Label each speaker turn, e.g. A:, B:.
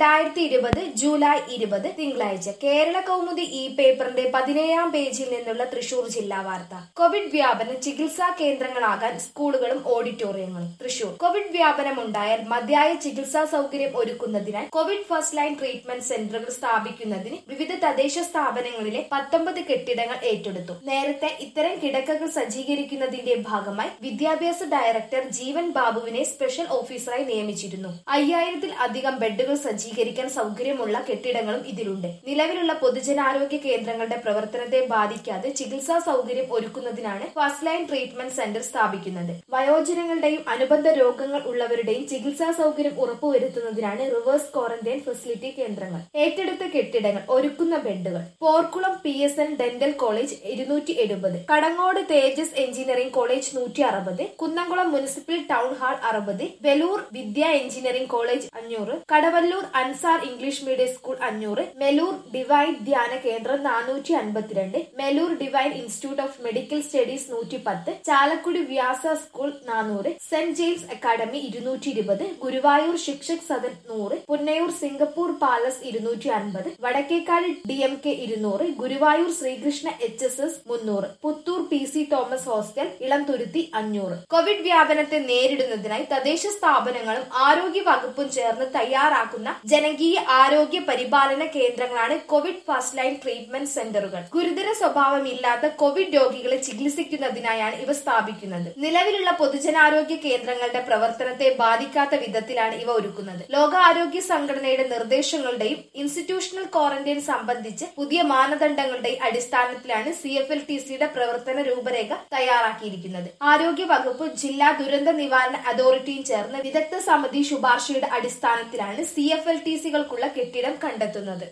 A: രണ്ടായിരത്തി ഇരുപത് ജൂലൈ ഇരുപത് തിങ്കളാഴ്ച കേരള കൗമുദി ഇ പേപ്പറിന്റെ പതിനേഴാം പേജിൽ നിന്നുള്ള തൃശൂർ ജില്ലാ വാർത്ത കോവിഡ് വ്യാപനം ചികിത്സാ കേന്ദ്രങ്ങളാകാൻ സ്കൂളുകളും ഓഡിറ്റോറിയങ്ങളും തൃശൂർ കോവിഡ് വ്യാപനം ഉണ്ടായാൽ മതിയായ ചികിത്സാ സൗകര്യം ഒരുക്കുന്നതിനായി കോവിഡ് ഫസ്റ്റ് ലൈൻ ട്രീറ്റ്മെന്റ് സെന്ററുകൾ സ്ഥാപിക്കുന്നതിന് വിവിധ തദ്ദേശ സ്ഥാപനങ്ങളിലെ പത്തൊമ്പത് കെട്ടിടങ്ങൾ ഏറ്റെടുത്തു നേരത്തെ ഇത്തരം കിടക്കകൾ സജ്ജീകരിക്കുന്നതിന്റെ ഭാഗമായി വിദ്യാഭ്യാസ ഡയറക്ടർ ജീവൻ ബാബുവിനെ സ്പെഷ്യൽ ഓഫീസറായി നിയമിച്ചിരുന്നു അയ്യായിരത്തിൽ അധികം ബെഡുകൾ സജ്ജീകരിക്കാൻ സൗകര്യമുള്ള കെട്ടിടങ്ങളും ഇതിലുണ്ട് നിലവിലുള്ള പൊതുജനാരോഗ്യ കേന്ദ്രങ്ങളുടെ പ്രവർത്തനത്തെ ബാധിക്കാതെ ചികിത്സാ സൗകര്യം ഒരുക്കുന്നതിനാണ് ഫസ്റ്റ് ലൈൻ ട്രീറ്റ്മെന്റ് സെന്റർ സ്ഥാപിക്കുന്നത് വയോജനങ്ങളുടെയും അനുബന്ധ രോഗങ്ങൾ ഉള്ളവരുടെയും ചികിത്സാ സൗകര്യം ഉറപ്പുവരുത്തുന്നതിനാണ് റിവേഴ്സ് ക്വാറന്റൈൻ ഫെസിലിറ്റി കേന്ദ്രങ്ങൾ ഏറ്റെടുത്ത കെട്ടിടങ്ങൾ ഒരുക്കുന്ന ബെഡുകൾ Porkulam P S N dental college ഇരുന്നൂറ്റി എഴുപത് കടങ്ങോട് തേജസ് എഞ്ചിനീയറിംഗ് കോളേജ് നൂറ്റി അറുപത് കുന്നംകുളം മുനിസിപ്പൽ ടൗൺ ഹാൾ അറുപത് വെലൂർ വിദ്യ എഞ്ചിനീയറിംഗ് കോളേജ് അഞ്ഞൂറ് Kadavallur Ansar English medium school അഞ്ഞൂറ് മെലൂർ ഡിവൈൻ ധ്യാന കേന്ദ്രം നാനൂറ്റി അൻപത്തിരണ്ട് Meloor divine institute of medical studies നൂറ്റി പത്ത് ചാലക്കുടി വ്യാസ സ്കൂൾ നാനൂറ് സെന്റ് ജെയിംസ് അക്കാദമി ഇരുന്നൂറ്റി ഇരുപത് ഗുരുവായൂർ ശിക്ഷക് സദൻ നൂറ് പുന്നയൂർ സിംഗപ്പൂർ പാലസ് ഇരുന്നൂറ്റി അൻപത് വടക്കേക്കാട് ഡി എം കെ ഇരുന്നൂറ് Guruvayur Sreekrishna H S S മുന്നൂറ് Puthur P C Thomas hostel Elamthuruthy അഞ്ഞൂറ് കോവിഡ് വ്യാപനത്തെ നേരിടുന്നതിനായി തദ്ദേശ സ്ഥാപനങ്ങളും ആരോഗ്യ വകുപ്പും ചേർന്ന് തയ്യാറാക്കുന്ന ജനകീയ ആരോഗ്യ പരിപാലന കേന്ദ്രങ്ങളാണ് കോവിഡ് ഫസ്റ്റ് ലൈൻ ട്രീറ്റ്മെന്റ് സെന്ററുകൾ ഗുരുതര സ്വഭാവമില്ലാത്ത കോവിഡ് രോഗികളെ ചികിത്സിക്കുന്നതിനായാണ് ഇവ സ്ഥാപിക്കുന്നത് നിലവിലുള്ള പൊതുജനാരോഗ്യ കേന്ദ്രങ്ങളുടെ പ്രവർത്തനത്തെ ബാധിക്കാത്ത വിധത്തിലാണ് ഇവ ഒരുക്കുന്നത് ലോകാരോഗ്യ സംഘടനയുടെ നിർദ്ദേശങ്ങളുടെയും ഇൻസ്റ്റിറ്റ്യൂഷണൽ ക്വാറന്റൈൻ സംബന്ധിച്ച് പുതിയ മാനദണ്ഡങ്ങളുടെയും അടിസ്ഥാനത്തിലാണ് സി എഫ് എൽ ടി സിയുടെ പ്രവർത്തന രൂപരേഖ തയ്യാറാക്കിയിരിക്കുന്നത് ആരോഗ്യ വകുപ്പ് ജില്ലാ ദുരന്ത നിവാരണ അതോറിറ്റിയും ചേർന്ന് വിദഗ്ധ സമിതി ശുപാർശയുടെ അടിസ്ഥാനത്തിലാണ് സി എഫ് എൽ ടി സികൾക്കുള്ള കെട്ടിടം കണ്ടെത്തുന്നത്